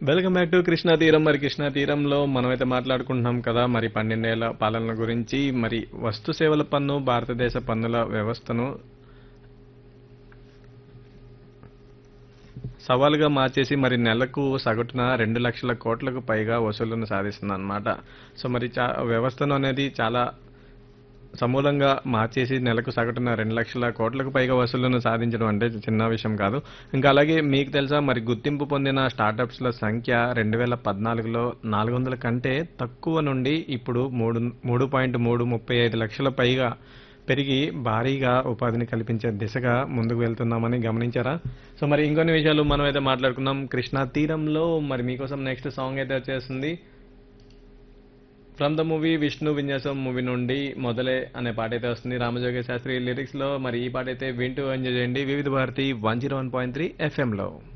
welcome back to Krishna తీరం మరి కృష్ణా తీరంలో మనమైతే మాట్లాడుకుంటున్నాం కదా మరి పన్నెండేళ్ల పాలన గురించి మరి వస్తు సేవల పన్ను భారతదేశ పన్నుల వ్యవస్థను సవాలుగా మార్చేసి మరి నెలకు సగటున రెండు లక్షల కోట్లకు పైగా వసూళ్లను సాధిస్తుంది అనమాట సో మరి చా వ్యవస్థను అనేది చాలా సమూలంగా మార్చేసి నెలకు సగటున రెండు లక్షల కోట్లకు పైగా వసూళ్లను సాధించడం అంటే చిన్న విషయం కాదు ఇంకా అలాగే మీకు తెలుసా మరి గుర్తింపు పొందిన స్టార్టప్స్ల సంఖ్య రెండు వేల పద్నాలుగులో నాలుగు వందల కంటే తక్కువ నుండి ఇప్పుడు మూడు మూడు పాయింట్ మూడు ముప్పై ఐదు లక్షల పైగా పెరిగి భారీగా ఉపాధిని కల్పించే దిశగా ముందుకు వెళ్తున్నామని గమనించారా సో మరి ఇంకొన్ని విషయాలు మనం అయితే మాట్లాడుకున్నాం కృష్ణా తీరంలో మరి మీకోసం నెక్స్ట్ సాంగ్ అయితే వచ్చేస్తుంది ఫ్రమ్ ద మూవీ విష్ణు విన్యాసం మూవీ నుండి మొదలే అనే పాట అయితే వస్తుంది రామజోగ శాస్త్రి లిరిక్స్ లో మరి ఈ పాట అయితే వింటూ ఎంజాయ్ చేయండి Vividh Bharati one zero one point three FM లో